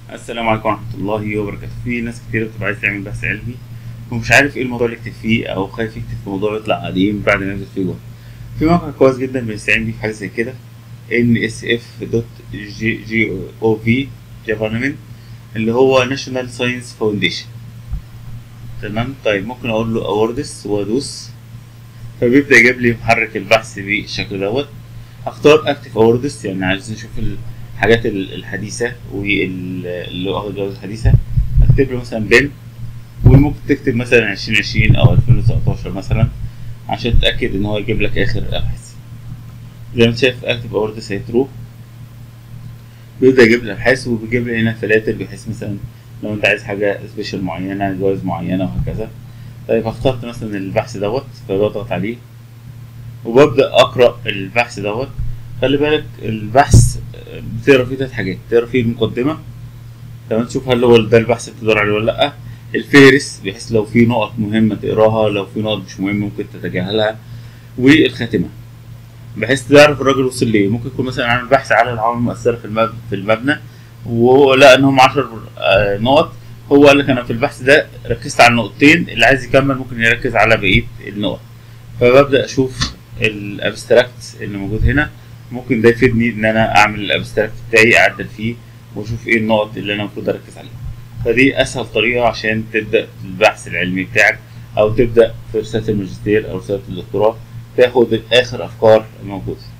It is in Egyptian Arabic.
السلام عليكم ورحمة الله وبركاته في ناس كتير بتبقى عايز تعمل بحث علمي ومش عارف ايه الموضوع اللي يكتب فيه او خايف يكتب في موضوع يطلع قديم بعد ما ينزل فيه جوه في موقع كويس جدا بيستعين بيه في حاجة زي كده nsf.gov government اللي هو National Science Foundation تمام طيب ممكن اقول له اوردس وادوس فبيبدأ يجيب لي محرك البحث بالشكل دوت هختار اكتف اوردس يعني عايز نشوف الحاجات ال- الحديثة واللي واخد جوائز حديثة اكتب له مثلا بن وممكن تكتب مثلا عشرين عشرين او الفين وتسعتاشر مثلا عشان تتأكد ان هو يجيب لك اخر ابحاث زي ما انت شايف اكتب اوردس هي ترو بيبدأ يجيب لي الابحاث وبيجيب لي هنا فلاتر بحيث مثلا لو انت عايز حاجة سبيشال معينة جوائز معينة وهكذا طيب اخترت مثلا البحث دوت فبضغط عليه وببدأ أقرأ البحث دوت خلي بالك البحث بتقرا فيه تلات حاجات تقرا فيه المقدمة تمام تشوف هل هو ده البحث اللي بتدور عليه ولا لأ الفهرس بحيث لو في نقط مهمة تقراها لو في نقط مش مهمة ممكن تتجاهلها والخاتمة بحيث تعرف الراجل وصل ليه ممكن يكون مثلا عامل بحث على العوامل المؤثرة في المبنى في المبنى ولقى ان هم 10 نقط هو قال لك انا في البحث ده ركزت على النقطتين اللي عايز يكمل ممكن يركز على بقية النقط فببدأ اشوف الابستراكت اللي موجود هنا ممكن ده يفيدني ان انا اعمل الابستراكت بتاعي اعدل فيه واشوف ايه النقط اللي انا المفروض اركز عليها فدي اسهل طريقه عشان تبدا البحث العلمي بتاعك او تبدا في رساله الماجستير او رساله الدكتوراه تاخد اخر افكار موجوده